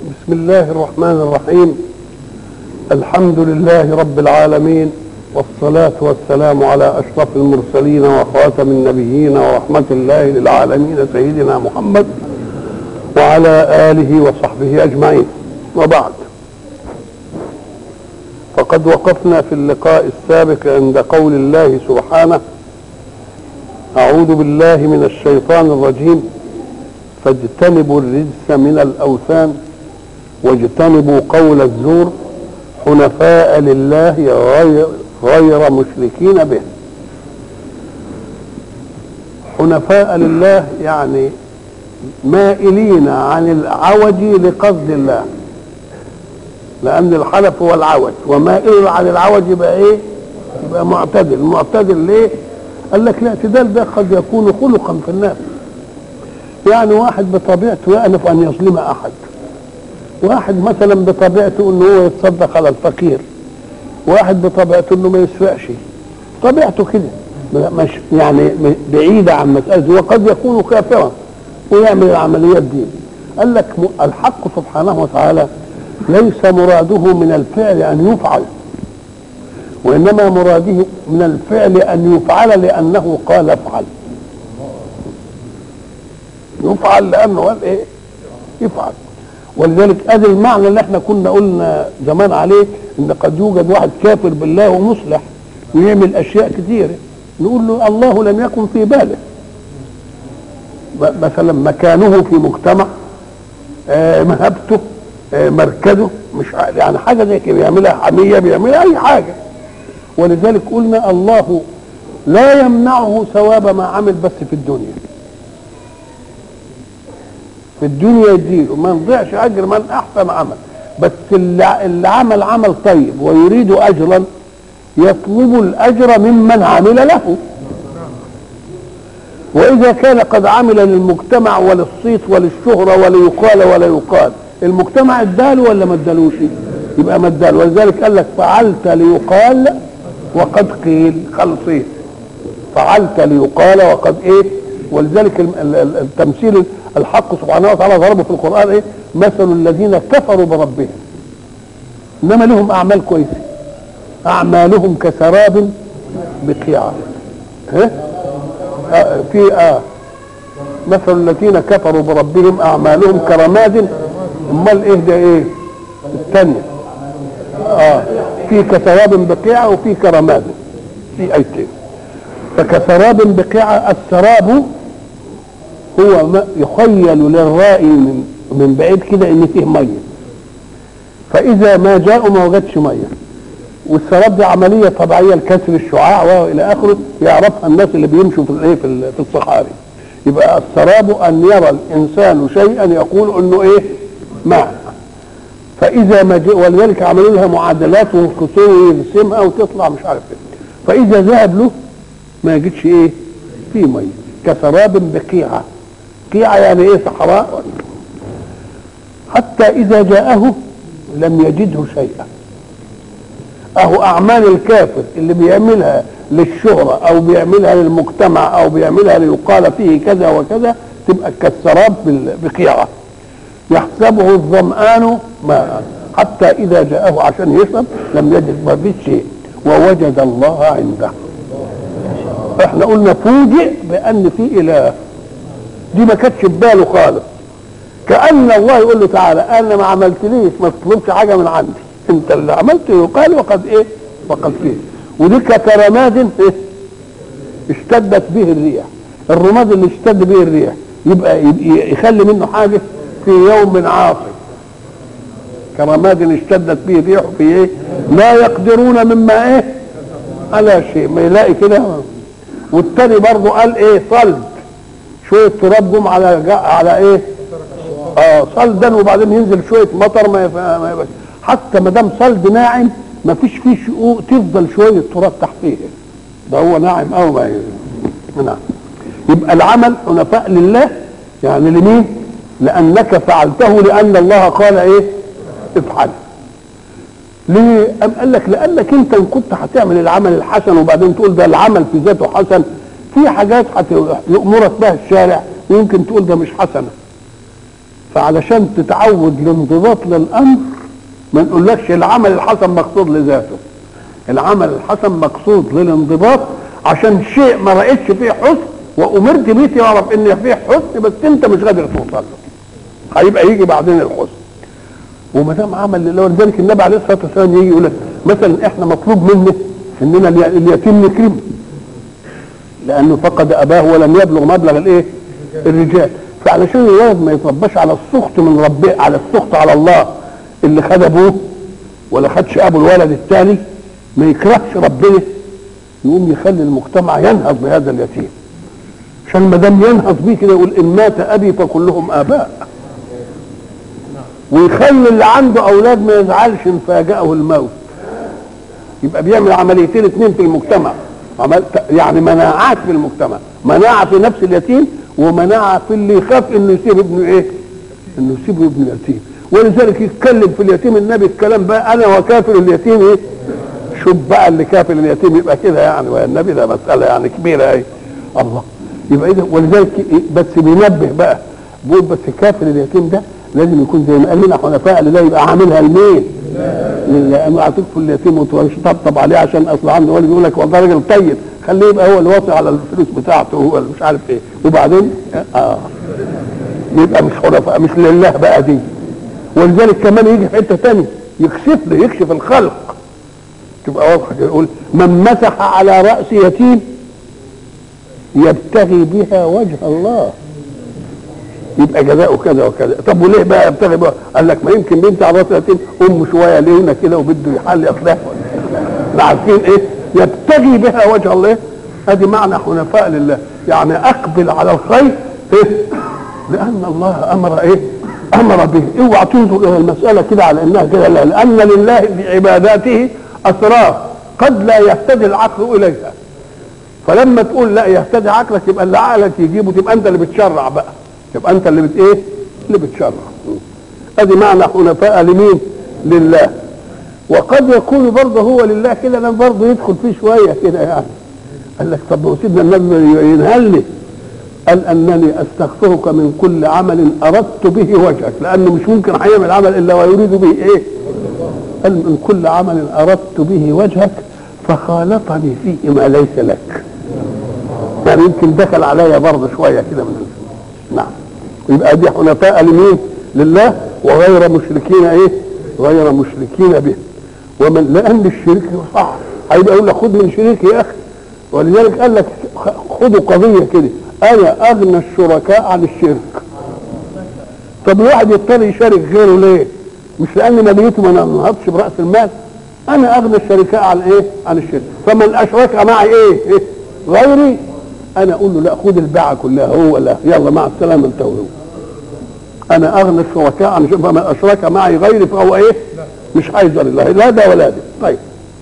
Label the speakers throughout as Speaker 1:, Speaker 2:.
Speaker 1: بسم الله الرحمن الرحيم الحمد لله رب العالمين والصلاة والسلام على أشرف المرسلين وخاتم النبيين ورحمة الله للعالمين سيدنا محمد وعلى آله وصحبه أجمعين وبعد فقد وقفنا في اللقاء السابق عند قول الله سبحانه أعوذ بالله من الشيطان الرجيم فاجتنبوا الرجس من الأوثان واجتنبوا قول الزور حنفاء لله غير, غير مشركين به حنفاء لله يعني مائلين عن العوج لقصد الله لأن الحلف هو العوج ومائل عن العوج يبقى إيه؟ يبقى معتدل معتدل ليه؟ قال لك الاعتدال ده قد يكون خلقا في الناس يعني واحد بطبيعته يأنف أن يظلم أحد واحد مثلا بطبيعته انه هو يتصدق على الفقير واحد بطبيعته انه ما يسرقش طبيعته كده مش يعني بعيدة عن مسألة وقد يكون كافرا ويعمل العمليات دي قال لك الحق سبحانه وتعالى ليس مراده من الفعل أن يفعل وإنما مراده من الفعل أن يفعل لأنه قال افعل يفعل لأنه قال إيه يفعل ولذلك ادي المعنى اللي احنا كنا قلنا زمان عليه ان قد يوجد واحد كافر بالله ومصلح ويعمل اشياء كثيره نقول له الله لم يكن في باله مثلا مكانه في مجتمع آه مهبته آه مركزه مش يعني حاجه زي كده بيعملها حميه بيعملها اي حاجه ولذلك قلنا الله لا يمنعه ثواب ما عمل بس في الدنيا في الدنيا يديله ما يضيعش اجر من احسن عمل بس اللي, اللي عمل عمل طيب ويريد اجرا يطلب الاجر ممن عمل له واذا كان قد عمل للمجتمع وللصيت وللشهره وليقال ولا يقال المجتمع اداله ولا ما ادالوش يبقى ما اداله ولذلك قال لك فعلت ليقال وقد قيل خلصين فعلت ليقال وقد ايه ولذلك التمثيل الحق سبحانه وتعالى ضربه في القرآن ايه مثل الذين كفروا بربهم انما لهم اعمال كويسة اعمالهم كسراب بقيعة ها آه في اه مثل الذين كفروا بربهم اعمالهم كرماد امال ايه ده ايه الثانية اه في كسراب بقيعة وفي كرماد في ايتين فكسراب بقيعة السراب هو ما يخيل للرائي من من بعيد كده ان فيه ميه فاذا ما جاءوا ما وجدش ميه والسراب دي عمليه طبيعيه لكسر الشعاع والى اخره يعرفها الناس اللي بيمشوا في الايه في الصحاري يبقى السراب ان يرى الانسان شيئا يقول انه ايه ماء فاذا ما جاء ولذلك عملوا لها معادلات وكسور ويرسمها وتطلع مش عارف ايه فاذا ذهب له ما يجدش ايه في ميه كسراب بقيعه قيعة يعني ايه صحراء حتى اذا جاءه لم يجده شيئا اهو اعمال الكافر اللي بيعملها للشهرة او بيعملها للمجتمع او بيعملها ليقال فيه كذا وكذا تبقى كالسراب بقيعة يحسبه الظمآن ماء حتى اذا جاءه عشان يشرب لم يجد ما فيش شيء ووجد الله عنده احنا قلنا فوجئ بان في اله دي ما كانتش في باله خالص كان الله يقول له تعالى انا ما عملتليش ما تطلبش حاجه من عندي انت اللي عملته يقال وقد ايه وقد فيه ودي كرماد ايه اشتدت به الريح الرماد اللي اشتد به الريح يبقى يخلي منه حاجه في يوم عاصف كرماد اشتدت به الريح في ايه لا يقدرون مما ايه على شيء ما يلاقي كده والتاني برضه قال ايه صلب شويه تراب جم على على ايه اه صلدا وبعدين ينزل شويه مطر ما, ما يبقى حتى ما دام صلد ناعم ما فيش فيه شقوق تفضل شويه تراب تحتيه ده هو ناعم او ما نعم يبقى العمل حنفاء لله يعني لمين لانك فعلته لان الله قال ايه افعل ليه أم قال لك لانك انت ان كنت هتعمل العمل الحسن وبعدين تقول ده العمل في ذاته حسن في حاجات يأمرك بها الشارع ويمكن تقول ده مش حسنه فعلشان تتعود الانضباط للامر ما نقولكش العمل الحسن مقصود لذاته العمل الحسن مقصود للانضباط عشان شيء ما رأيتش فيه حسن وامرت بيه تعرف ان فيه حسن بس انت مش قادر توصل له هيبقى يجي بعدين الحسن وما دام عمل لله ولذلك النبي عليه الصلاه والسلام يجي يقول لك مثلا احنا مطلوب منا اننا الي- اليتيم نكرمه لانه فقد اباه ولم يبلغ مبلغ الايه؟ الرجال فعلشان الولد ما يترباش على السخط من ربه على السخط على الله اللي خد ابوه ولا خدش ابو الولد الثاني ما يكرهش ربنا يقوم يخلي المجتمع ينهض بهذا اليتيم عشان ما دام ينهض بيه كده يقول ان مات ابي فكلهم اباء ويخلي اللي عنده اولاد ما يزعلش ان فاجأه الموت يبقى بيعمل عمليتين اثنين في المجتمع عمل يعني مناعات في المجتمع مناعه في نفس اليتيم ومناعه في اللي يخاف انه يسيب ابنه ايه انه يسيب ابنه يتيم ولذلك يتكلم في اليتيم النبي الكلام بقى انا وكافر اليتيم ايه شوف بقى اللي كافر اليتيم يبقى كده يعني والنبي ده مساله يعني كبيره ايه الله يبقى اذا ولذلك إيه؟ بس بينبه بقى بيقول بس كافر اليتيم ده لازم يكون زي ما قال لنا حنفاء لله يبقى عاملها لمين؟ لله انا اعطيك في اليتيم وتبقى طبطب عليه عشان اصل عنده ولد يقول لك والله راجل طيب خليه يبقى هو اللي واصي على الفلوس بتاعته هو اللي مش عارف ايه وبعدين اه يبقى مش حنفاء مش لله بقى دي ولذلك كمان يجي في حته ثانيه يكشف له يكشف الخلق تبقى واضحه كده يقول من مسح على راس يتيم يبتغي بها وجه الله يبقى جزاؤه كذا وكذا طب وليه بقى يبتغي بها قال لك ما يمكن بنت على راس يتيم ام شويه لينا كده وبده يحل يصلح احنا عارفين ايه يبتغي بها وجه الله ادي معنى حنفاء لله يعني اقبل على الخير إيه؟ لان الله امر ايه امر به اوعى تنظر الى المساله كده على انها كده لا لان لله في عباداته اسرار قد لا يهتدي العقل اليها فلما تقول لا يهتدي عقلك يبقى اللي عقلك يجيبه تبقى انت اللي بتشرع بقى تبقى انت اللي بت ايه اللي بتشرع ادي معنى حنفاء لمين لله وقد يكون برضه هو لله كده لما برضه يدخل فيه شويه كده يعني قال لك طب وسيدنا النبي ينهل لي قال انني استغفرك من كل عمل اردت به وجهك لانه مش ممكن هيعمل عمل الا ويريد به ايه قال من كل عمل اردت به وجهك فخالطني فيه ما ليس لك يعني يمكن دخل عليا برضه شويه كده من نعم يبقى دي حنفاء لمين لله وغير مشركين ايه غير مشركين به ومن لان الشرك صح هيبقى يقول لك خد من شريك يا اخي ولذلك قال لك خدوا قضيه كده انا اغنى الشركاء عن الشرك طب الواحد يضطر يشارك غيره ليه مش لان ماليته ما نهضش براس المال انا اغنى الشركاء عن ايه عن الشرك فمن اشرك معي ايه, إيه؟ غيري انا اقول له لا خد البيعه كلها هو لا يلا مع السلامه انت وهو انا اغنى الشركاء عن الشرك فمن اشرك معي غيري فهو ايه مش عايز الله لا ده ولا ده طيب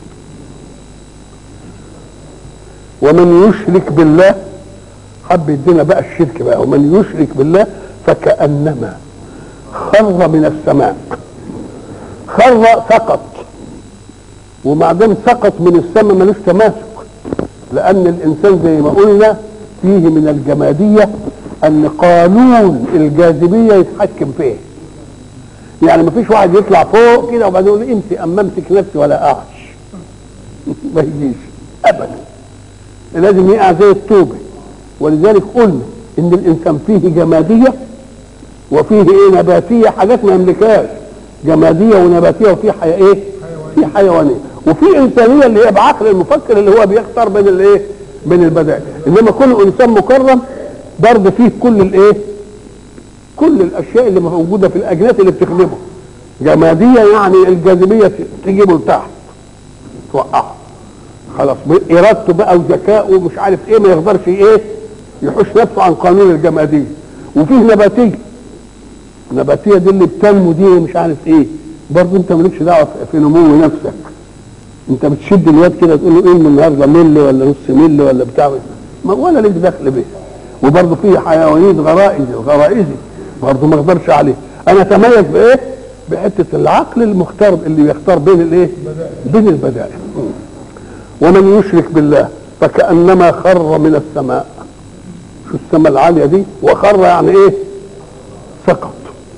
Speaker 1: ومن يشرك بالله حب يدينا بقى الشرك بقى ومن يشرك بالله فكأنما خر من السماء خر سقط وما دام سقط من السماء ملوش تماسك لأن الإنسان زي ما قلنا فيه من الجمادية أن قانون الجاذبية يتحكم فيه يعني ما فيش واحد يطلع فوق كده وبعدين يقول امسك اما امسك نفسي ولا اعش ما يجيش ابدا لازم يقع زي التوبه ولذلك قلنا ان الانسان فيه جماديه وفيه ايه نباتيه حاجات ما يملكهاش جماديه ونباتيه وفيه حي... ايه في حيوانيه وفي انسانيه اللي هي بعقل المفكر اللي هو بيختار بين الايه بين البدائل انما كل انسان مكرم برضه فيه كل الايه كل الاشياء اللي موجوده في الاجناس اللي بتخدمه جماديه يعني الجاذبيه تجيبه لتحت توقعه خلاص ارادته بقى وذكائه ومش عارف ايه ما يقدرش ايه يحوش نفسه عن قانون الجماديه وفيه نباتيه النباتيه دي اللي بتنمو دي مش عارف ايه برضه انت مالكش دعوه في نمو نفسك انت بتشد الواد كده تقول له ايه من النهارده ملي ولا نص ملي ولا بتاع ما ولا ليك دخل به وبرضه فيه حيوانات غرائزي غرائزي برضه ما اقدرش عليه انا اتميز بايه بحته العقل المختار اللي بيختار بين الايه بين البدائل ومن يشرك بالله فكانما خر من السماء شو السماء العاليه دي وخر يعني ايه سقط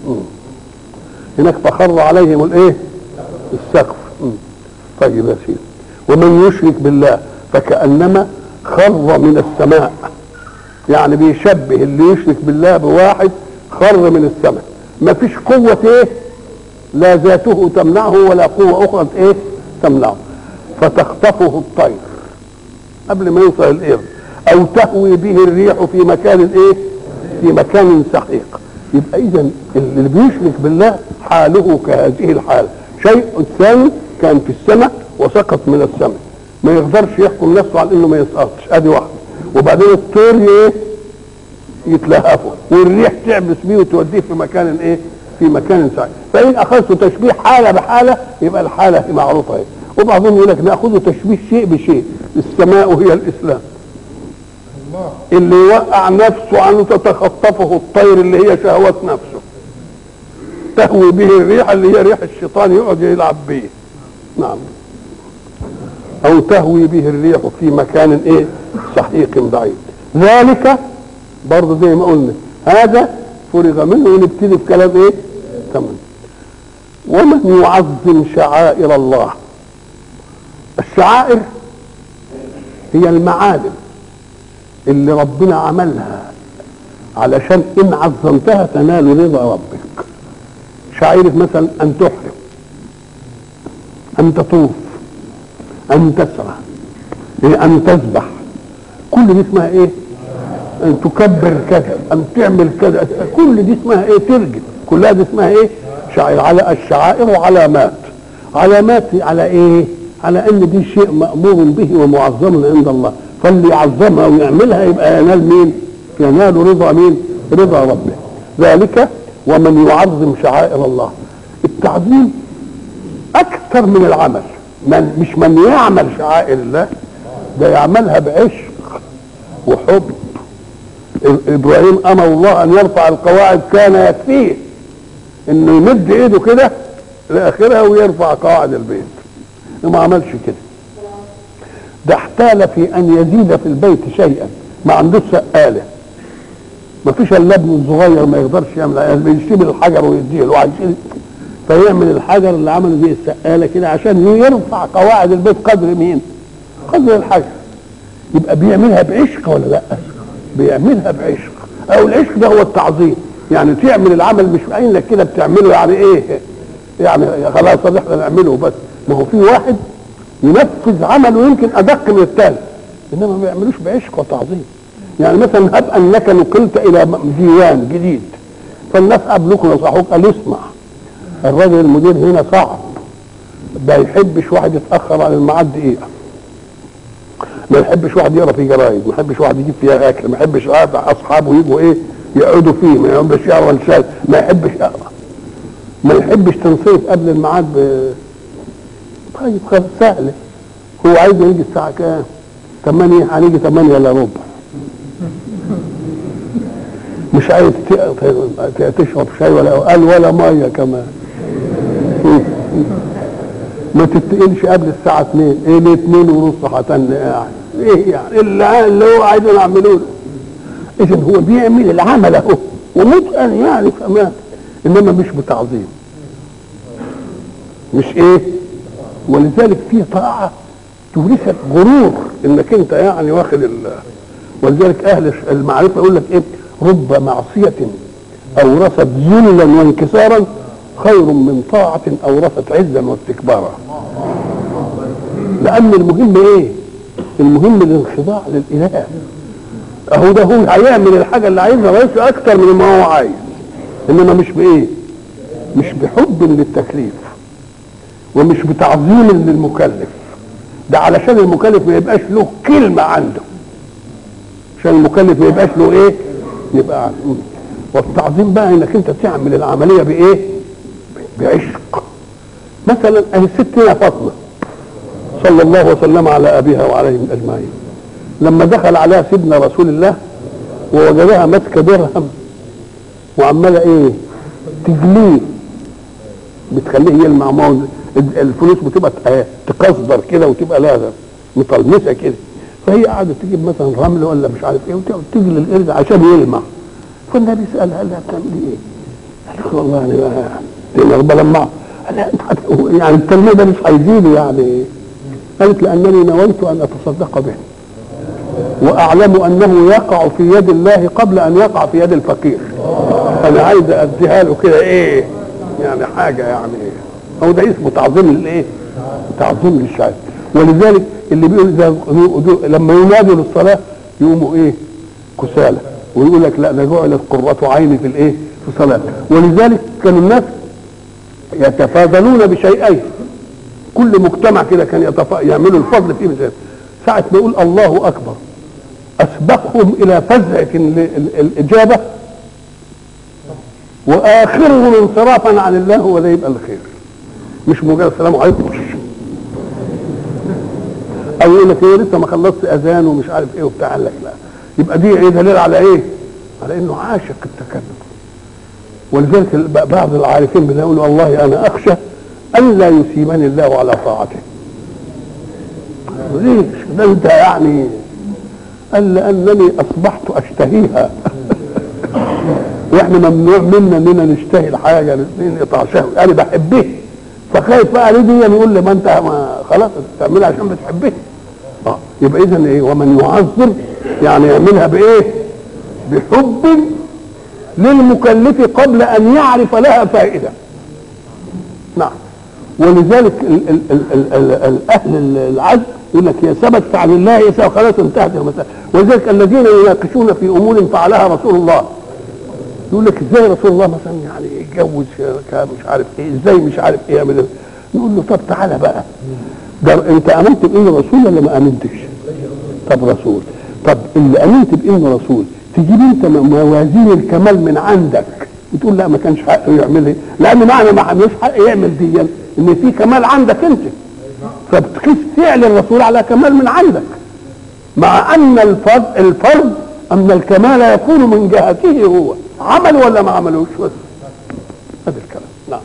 Speaker 1: هناك فخر عليهم الايه السقف مم. طيب يا سيدي ومن يشرك بالله فكانما خر من السماء يعني بيشبه اللي يشرك بالله بواحد خر من السماء ما فيش قوة ايه لا ذاته تمنعه ولا قوة أخرى ايه تمنعه فتخطفه الطير قبل ما يوصل الإرض أو تهوي به الريح في مكان ايه في مكان سحيق يبقى إذا اللي بيشرك بالله حاله كهذه الحالة شيء ثاني كان في السماء وسقط من السماء ما يقدرش يحكم نفسه على انه ما يسقطش ادي واحده وبعدين الطير ايه يتلهفوا والريح تعبس بيه وتوديه في مكان ايه في مكان سعيد فان اخذت تشبيه حاله بحاله يبقى الحاله معروفه ايه وبعضهم يقول لك ناخذ تشبيه شيء بشيء السماء هي الاسلام اللي يوقع نفسه عنه تتخطفه الطير اللي هي شهوات نفسه تهوي به الريح اللي هي ريح الشيطان يقعد يلعب به نعم او تهوي به الريح في مكان ايه سحيق بعيد ذلك برضه زي ما قلنا هذا فرغ منه ونبتدي بكلام ايه تمام ومن يعظم شعائر الله الشعائر هي المعالم اللي ربنا عملها علشان ان عظمتها تنال رضا ربك شعيرة مثلا ان تحرم ان تطوف ان تسرى إيه ان تذبح كل دي اسمها ايه ان تكبر كذا ان تعمل كذا كل دي اسمها ايه ترجم كلها دي اسمها ايه شعائر على الشعائر علامات علامات على ايه على ان دي شيء مامور به ومعظم عند الله فاللي يعظمها ويعملها يبقى ينال مين ينال رضا مين رضا ربه ذلك ومن يعظم شعائر الله التعظيم اكثر من العمل من مش من يعمل شعائر الله ده يعملها بعشق وحب ابراهيم امر الله ان يرفع القواعد كان يكفيه انه يمد ايده كده لاخرها ويرفع قواعد البيت ما عملش كده ده احتال في ان يزيد في البيت شيئا ما عندوش سقاله ما فيش الا ابن صغير ما يقدرش يعمل بيشيل الحجر ويديه له عايزين فيعمل الحجر اللي عمله زي السقاله كده عشان يرفع قواعد البيت قدر مين؟ قدر الحجر يبقى بيعملها بعشق ولا لا؟ بيعملها بعشق او العشق ده هو التعظيم يعني تعمل العمل مش قايل لك كده بتعمله يعني ايه؟ يعني خلاص احنا نعمله بس ما هو في واحد ينفذ عمله يمكن ادق من الثاني انما ما بيعملوش بعشق وتعظيم يعني مثلا هب انك نقلت الى ديوان جديد فالناس قابلوك نصحوك قالوا اسمع الراجل المدير هنا صعب ما يحبش واحد يتاخر عن الميعاد دقيقه ما يحبش واحد يقرا في جرايد ما يحبش واحد يجيب فيها اكل ما يحبش اصحابه يجوا ايه يقعدوا فيه ما يحبش يقرا الشاي ما يحبش يقرا ما يحبش تنصيف قبل الميعاد ب... طيب خلاص سهله هو عايز يجي الساعه كام 8 هنيجي 8 الا ربع مش عايز تشرب شاي ولا قال ولا ميه كمان ما تتقلش قبل الساعة 2 ايه ليه 2 ونص هتن قاعد ايه يعني اللي, اللي هو عايز نعمله اذا هو بيعمل العمل اهو ومتقن يعني كمان انما مش بتعظيم مش ايه ولذلك في طاعة تورثك غرور انك انت يعني واخد ال ولذلك اهل المعرفة يقول لك ايه رب معصية اورثت ذلا وانكسارا خير من طاعة اورثت عزا واستكبارا لان المهم ايه المهم الانخضاع للاله اهو ده هو هيعمل الحاجة اللي عايزها بس اكتر من ما هو عايز انما مش بايه مش بحب للتكليف ومش بتعظيم للمكلف ده علشان المكلف ما يبقاش له كلمة عنده عشان المكلف ما يبقاش له ايه يبقى والتعظيم بقى انك انت تعمل العملية بايه بعشق مثلا اهي ستنا فاطمة صلى الله وسلم على ابيها وعليهم اجمعين لما دخل عليها سيدنا رسول الله ووجدها ماسكه درهم وعماله ايه تجليه بتخليه يلمع ما هو الفلوس بتبقى تقصدر كده وتبقى لها مطلمسه كده فهي قاعده تجيب مثلا رمل ولا مش عارف ايه وتجلي القرد عشان يلمع فالنبي سالها قال لها بتعملي ايه؟ قال له والله انا بقى بلمعه قال لا يعني التلميذ ده مش هيجيلي يعني قالت لانني نويت ان اتصدق به واعلم انه يقع في يد الله قبل ان يقع في يد الفقير انا عايز اديها له كده ايه يعني حاجه يعني هو ده اسمه تعظيم الايه تعظيم للشعب ولذلك اللي بيقول إذا لما ينادوا للصلاه يقوموا ايه كسالى ويقول لك لا ده جعلت قرة عيني في الايه في الصلاه ولذلك كانوا الناس يتفاضلون بشيئين كل مجتمع كده كان يتفا... يعملوا الفضل فيه مثال ساعة ما يقول الله أكبر أسبقهم إلى فزعة الإجابة وآخرهم انصرافا عن الله هو ده يبقى الخير مش مجرد السلام عليكم أو يقول لك إيه لسه ما خلصت أذان ومش عارف إيه وبتاع قال لك لا يبقى دي إيه دليل على إيه؟ على إنه عاشق التكلم ولذلك بعض العارفين بيقولوا والله أنا أخشى ألا يسيبني الله على طاعته ليش ده انت يعني قال لانني اصبحت اشتهيها واحنا ممنوع منا اننا نشتهي الحاجه نقطع شهوه انا بحبها فخايف بقى ليه دي يقول لي ما انت ما خلاص تعملها عشان بتحبها اه يبقى اذا ايه ومن يعظم يعني يعملها بايه بحب للمكلف قبل ان يعرف لها فائده نعم ولذلك ال ال ال ال ال الاهل العزم يقول لك هي ثبت عن الله هي خلاص انتهت المساله ولذلك الذين يناقشون في امور فعلها رسول الله يقول لك ازاي رسول الله مثلا يعني يتجوز مش عارف ايه ازاي مش عارف ايه يعمل نقول له طب تعالى بقى ده انت امنت بانه رسول ولا ما امنتش؟ طب رسول طب اللي امنت بانه رسول تجيب انت موازين الكمال من عندك وتقول لا ما كانش حقه يعمل لان معنى ما عملوش حق يعمل دي ان في كمال عندك انت فبتقيس فعل الرسول على كمال من عندك مع ان الفرد الفرد ان الكمال يكون من جهته هو عمل ولا ما عملوش بس هذا الكلام نعم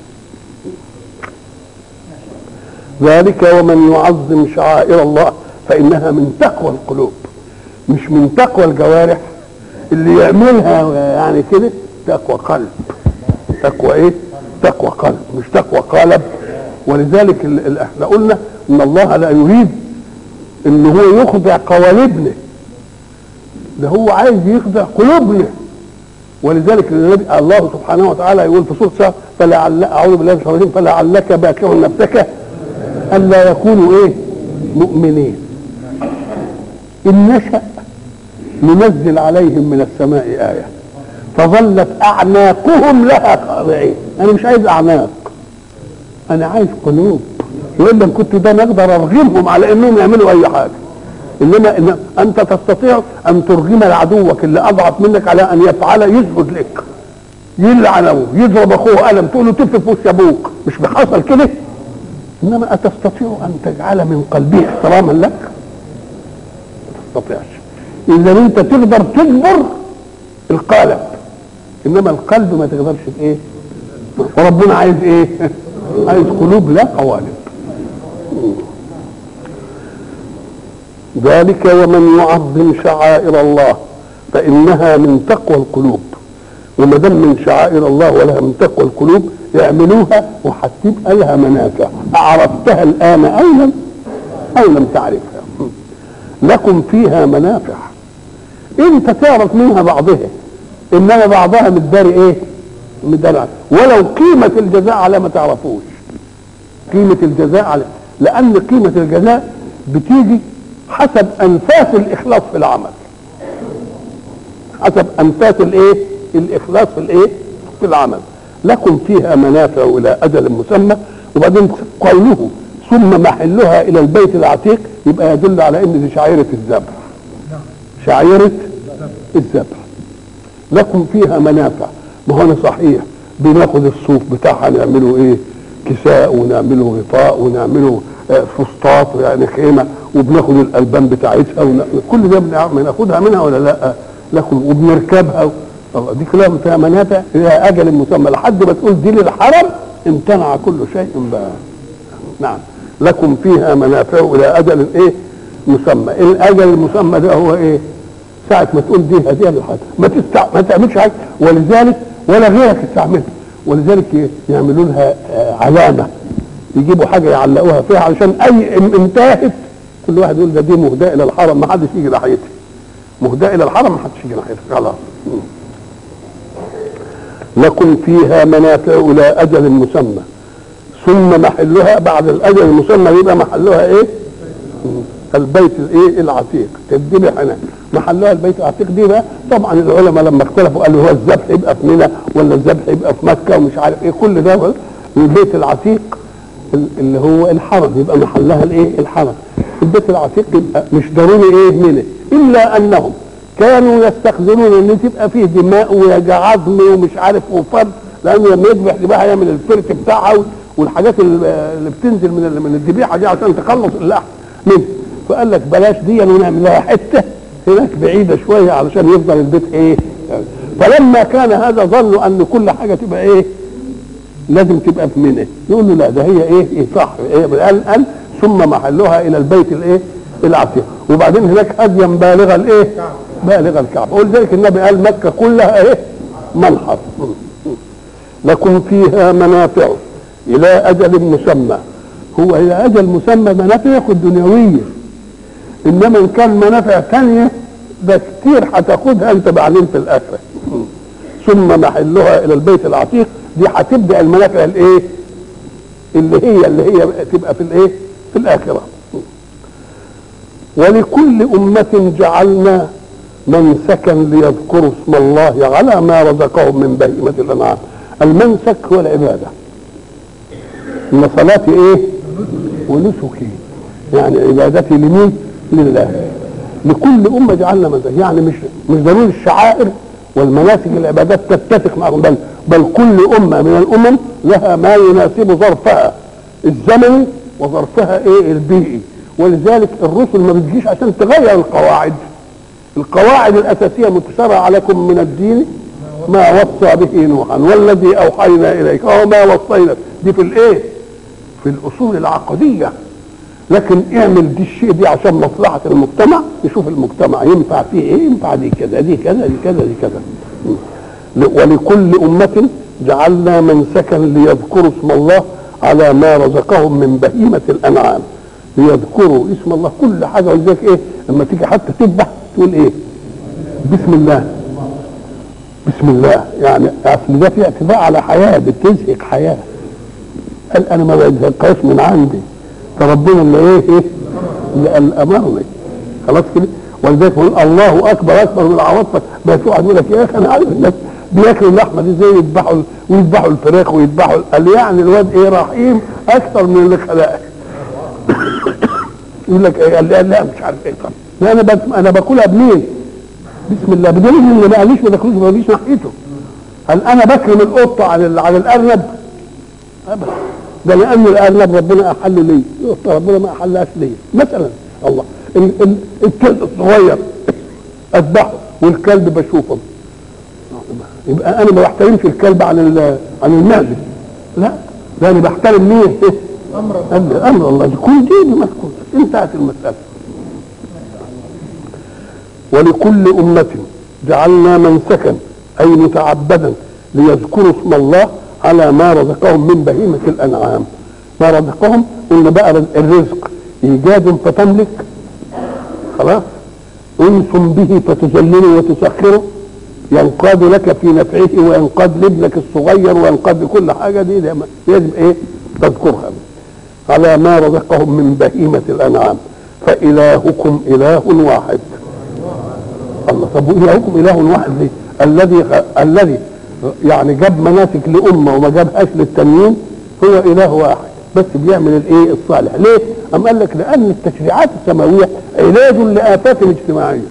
Speaker 1: ذلك ومن يعظم شعائر الله فانها من تقوى القلوب مش من تقوى الجوارح اللي يعملها يعني كده تقوى قلب تقوى ايه تقوى قلب مش تقوى قالب ولذلك احنا قلنا ان الله لا يريد ان هو يخضع قوالبنا ده هو عايز يخضع قلوبنا ولذلك النبي الله سبحانه وتعالى يقول في سوره فلعل اعوذ بالله من الشيطان الرجيم فلعلك باكع نفسك الا يكونوا ايه مؤمنين ان نشا ننزل عليهم من السماء ايه فظلت اعناقهم لها خاضعين انا مش عايز اعناق انا عايز قلوب والا كنت ده نقدر ارغمهم على انهم يعملوا اي حاجه انما إن انت تستطيع ان ترغم عدوك اللي اضعف منك على ان يفعل يسجد لك يلعنه يضرب اخوه قلم تقول له تف في وش ابوك مش بحصل كده انما اتستطيع ان تجعل من قلبه احتراما لك ما تستطيعش اذا انت تقدر تجبر القالب انما القلب ما تقدرش ايه وربنا عايز ايه عايز قلوب لا قوالب ذلك ومن يعظم شعائر الله فانها من تقوى القلوب وما دام من شعائر الله ولها من تقوى القلوب اعملوها وهتبقى لها منافع اعرفتها الان او لم او لم تعرفها لكم فيها منافع انت تعرف منها بعضها انما بعضها متداري ايه متداري ولو قيمة الجزاء على ما تعرفوش قيمة الجزاء على لان قيمة الجزاء بتيجي حسب انفاس الاخلاص في العمل حسب انفاس الايه الاخلاص في الايه في العمل لكم فيها منافع الى اجل مسمى وبعدين قوله ثم محلها الى البيت العتيق يبقى يدل على ان دي شعيره الذبح شعيره الذبح لكم فيها منافع ما هو صحيح بناخد الصوف بتاعها نعمله ايه كساء ونعمله غطاء ونعمله فسطاط يعني خيمه وبناخد الالبان بتاعتها ون... كل ده بناخدها منها ولا لا لكم وبنركبها الله دي كلها فيها منافع لها اجل مسمى لحد ما تقول دي للحرم امتنع كل شيء بقى نعم لكم فيها منافع الى اجل ايه مسمى الاجل المسمى ده هو ايه ساعة ما تقول دي هدية للحد ما تستع... ما تعملش حاجة ولذلك ولا غيرك تستعملها ولذلك يعملوا لها آه، علامه يجيبوا حاجه يعلقوها فيها علشان اي ان انتهت كل واحد يقول ده دي مهداه الى الحرم ما حدش يجي ناحيتها مهداه الى الحرم ما حدش يجي ناحيتها خلاص لكم فيها منافع الى اجل مسمى ثم محلها بعد الاجل المسمى يبقى محلها ايه؟ البيت الايه العتيق تذبح هنا محلها البيت العتيق دي بقى طبعا العلماء لما اختلفوا قالوا هو الذبح يبقى في منى ولا الذبح يبقى في مكه ومش عارف ايه كل ده البيت العتيق اللي هو الحرم يبقى محلها الايه الحرم البيت العتيق يبقى مش ضروري ايه منى الا انهم كانوا يستخدمون ان تبقى فيه دماء وعظم ومش عارف وفرد لانه لما يذبح ذبيحه يعمل الفرك بتاعها والحاجات اللي بتنزل من من الذبيحه دي عشان تخلص اللحم منه فقال لك بلاش دي ونعمل لها حته هناك بعيده شويه علشان يفضل البيت ايه فلما كان هذا ظنوا ان كل حاجه تبقى ايه لازم تبقى في منى يقول له لا ده هي ايه, إيه صح إيه قال قال ثم محلها الى البيت الايه العتيق وبعدين هناك هديا بالغ الايه بالغ الكعبه ولذلك النبي قال مكه كلها ايه منحر لكم فيها منافع الى اجل مسمى هو الى اجل مسمى منافعكم الدنيويه انما ان كان منافع ثانيه ده كتير هتاخدها انت بعدين في الاخره ثم محلها الى البيت العتيق دي هتبدا المنافع الايه اللي هي اللي هي تبقى في الايه في الاخره ولكل أمة جعلنا منسكا ليذكروا اسم الله على ما رزقهم من بهيمة الأنعام المنسك هو العبادة إن صلاتي إيه ونسكي يعني عبادتي لمين لله لكل أمة جعلنا منسك يعني مش مش ضروري الشعائر والمناسك العبادات تتفق معهم بل بل كل أمة من الأمم لها ما يناسب ظرفها الزمني وظرفها إيه البيئي ولذلك الرسل ما بتجيش عشان تغير القواعد القواعد الأساسية متشرع عليكم من الدين ما وصى به نوحا والذي أوحينا إليك وما وصينا دي في الإيه في الأصول العقدية لكن اعمل دي الشيء دي عشان مصلحة المجتمع يشوف المجتمع ينفع فيه ايه ينفع دي كذا دي كذا دي كذا دي كذا ولكل أمة جعلنا منسكا ليذكروا اسم الله على ما رزقهم من بهيمة الأنعام ليذكروا اسم الله كل حاجه ولذلك ايه لما تيجي حتى تذبح تقول ايه بسم الله بسم الله يعني اصل ده في اعتداء على حياه بتزهق حياه قال انا ما بزهقهاش من عندي فربنا اللي ايه ايه اللي قال امرني خلاص كده ولذلك يقول الله اكبر اكبر من العواطف بس واحد يقول لك يا اخي انا عارف الناس بياكلوا اللحمه دي ازاي يذبحوا ويذبحوا الفراخ ويذبحوا قال يعني الواد ايه رحيم اكثر من اللي خلقك يقول لك ايه لا لا مش عارف ايه طب لا انا بس انا باكلها بمين؟ بسم الله بدليل اللي ما قاليش ما تاكلوش ما تجيش ناحيته هل انا بكرم القطه على ال- على الارنب؟ ابدا ده لان الارنب ربنا احله لي القطه ربنا ما احلهاش لي مثلا الله ال- ال- الكلب الصغير اذبحه والكلب بشوفه يبقى انا ما بحترمش الكلب عن ال- عن المعده لا ده انا بحترم مين؟ امر الله امر الله كل دي بمذكور انتهت المساله ولكل أمة جعلنا منسكا أي متعبدا ليذكروا اسم الله على ما رزقهم من بهيمة الأنعام ما رزقهم قلنا بقى الرزق إيجاد فتملك خلاص أنس به فتذلله وتسخره ينقاد لك في نفعه وينقاد لابنك الصغير وينقاد لكل حاجة دي ده يجب إيه تذكرها على ما رزقهم من بهيمة الأنعام فإلهكم إله واحد الله طب وإلهكم إله واحد ليه؟ الذي الذي يعني جاب مناسك لأمة وما جابهاش للتانيين هو إله واحد بس بيعمل الايه الصالح ليه؟ أم قال لك لأن التشريعات السماوية علاج لآفات اجتماعية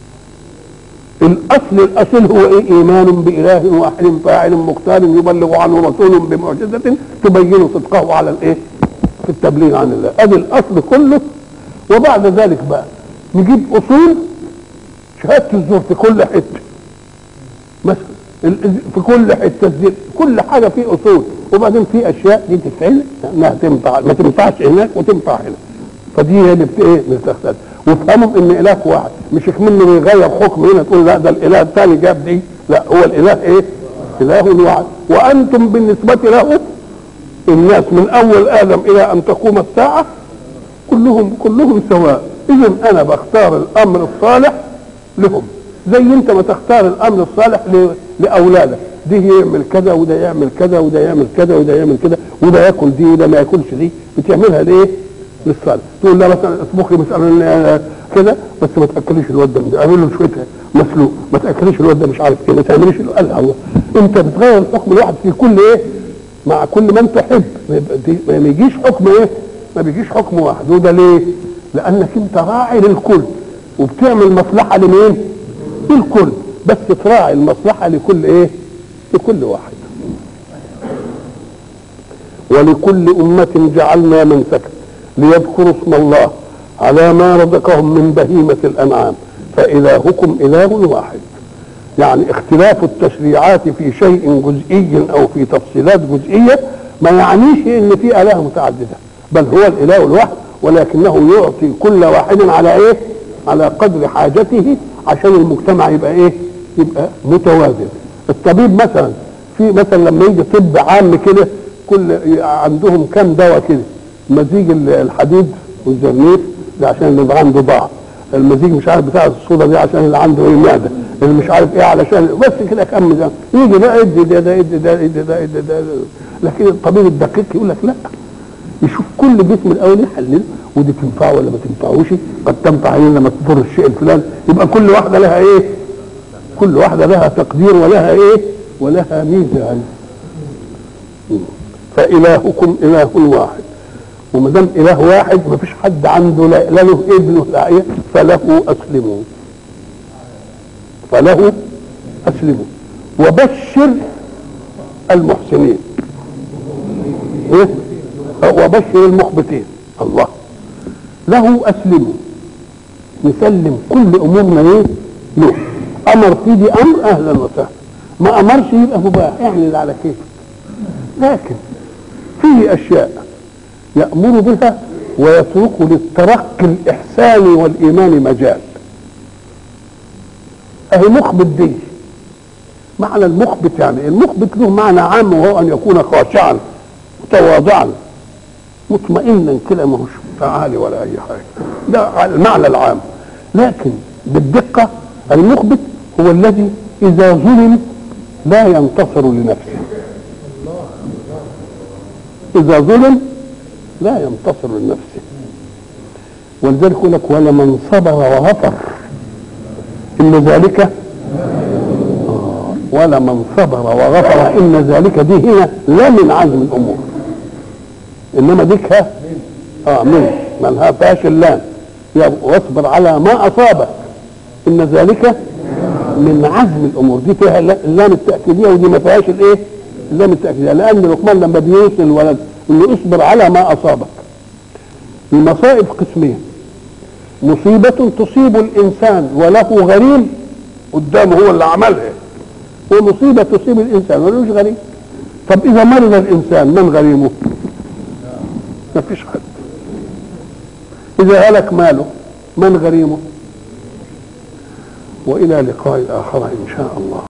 Speaker 1: الأصل الأصل هو إيه؟ إيمان بإله واحد فاعل مختار يبلغ عنه رسول بمعجزة تبين صدقه على الإيه؟ في التبليغ عن الله ادي الاصل كله وبعد ذلك بقى نجيب اصول شهاده الزور في كل حته مثلا ال- في كل حته الزر كل حاجه فيه اصول وبعدين في اشياء دي تفعل انها تنفع ما تنفعش هناك وتنفع هنا فدي هي اللي بت- ايه اللي بتختلف وافهموا ان اله واحد مش منه بيغير حكم هنا تقول لا ده الاله الثاني جاب دي لا هو الاله ايه اله واحد وانتم بالنسبه له الناس من اول ادم الى ان تقوم الساعه كلهم كلهم سواء اذا انا بختار الامر الصالح لهم زي انت ما تختار الامر الصالح ل- لاولادك ده يعمل كذا وده يعمل كذا وده يعمل كذا وده يعمل كذا وده ياكل دي وده ما ياكلش دي بتعملها ليه؟ للصالح تقول له مثلا اطبخي مثلا كده بس ما تاكليش الواد ده اعمل له شويه مسلوق ما تاكليش الواد ده مش عارف ايه ما تعمليش له- قال الله انت بتغير الحكم الواحد في كل ايه؟ مع كل من تحب ما يبقى دي- ما يجيش حكم ايه؟ ما بيجيش حكم واحد وده ليه؟ لانك انت راعي للكل وبتعمل مصلحه لمين؟ للكل بس تراعي المصلحه لكل ايه؟ لكل واحد ولكل أمة جعلنا منسكا ليذكروا اسم الله على ما رزقهم من بهيمة الأنعام فإلهكم إله واحد يعني اختلاف التشريعات في شيء جزئي أو في تفصيلات جزئية ما يعنيش إن في آلهة متعددة بل هو الإله الواحد ولكنه يعطي كل واحد على إيه؟ على قدر حاجته عشان المجتمع يبقى إيه؟ يبقى متوازن الطبيب مثلا في مثلا لما يجي طب عام كده كل عندهم كام دواء كده مزيج ال- الحديد والزرنيخ ده عشان اللي يبقى عنده ضعف المزيج مش عارف بتاع الصودا دي عشان اللي عنده ايه معده اللي مش عارف ايه علشان بس كده كم ده يجي ده ادي ده ده ادي ده ادي ده ادي ده لكن الطبيب الدقيق يقول لك لا يشوف كل جسم الاول يحلل ودي تنفع ولا ما تنفعوش قد تنفع هنا لما تضر الشيء الفلاني يبقى كل واحده لها ايه كل واحده لها تقدير ولها ايه ولها ميزه يعني فإلهكم إله واحد وما دام إله واحد ما فيش حد عنده لا لا له ابن ولا إيه فله أسلموا فله أسلموا وبشر المحسنين إيه؟ وبشر المخبتين الله له أسلموا نسلم كل أمورنا إيه له أمر في دي أمر أهلا وسهلا ما أمرش يبقى مباح اعمل على كيفك لكن فيه اشياء يامر بها ويترك للترقي الاحساني والايمان مجال اهي مخبت دي معنى المخبت يعني المخبت له معنى عام وهو ان يكون خاشعا متواضعا مطمئنا كده ما هوش تعالي ولا اي حاجه ده المعنى العام لكن بالدقه المخبت هو الذي اذا ظلم لا ينتصر لنفسه إذا ظلم لا ينتصر لنفسه ولذلك يقول لك ولمن صبر وغفر إن ذلك آه، ولمن صبر وغفر إن ذلك دي هنا لا من عزم الأمور إنما ديك ها اه من من فيهاش اللام يا واصبر على ما أصابك إن ذلك من عزم الأمور دي فيها اللام التأكيدية ودي ما فيهاش الإيه؟ اللام التأكيدية لأن لقمان لما بيوصل الولد يقول له اصبر على ما أصابك المصائب قسمين مصيبة تصيب الإنسان وله غريم قدامه هو اللي عملها ومصيبة تصيب الإنسان ولوش غريم طب إذا مرض الإنسان من غريمه؟ ما فيش حد إذا هلك ماله من غريمه؟ وإلى لقاء آخر إن شاء الله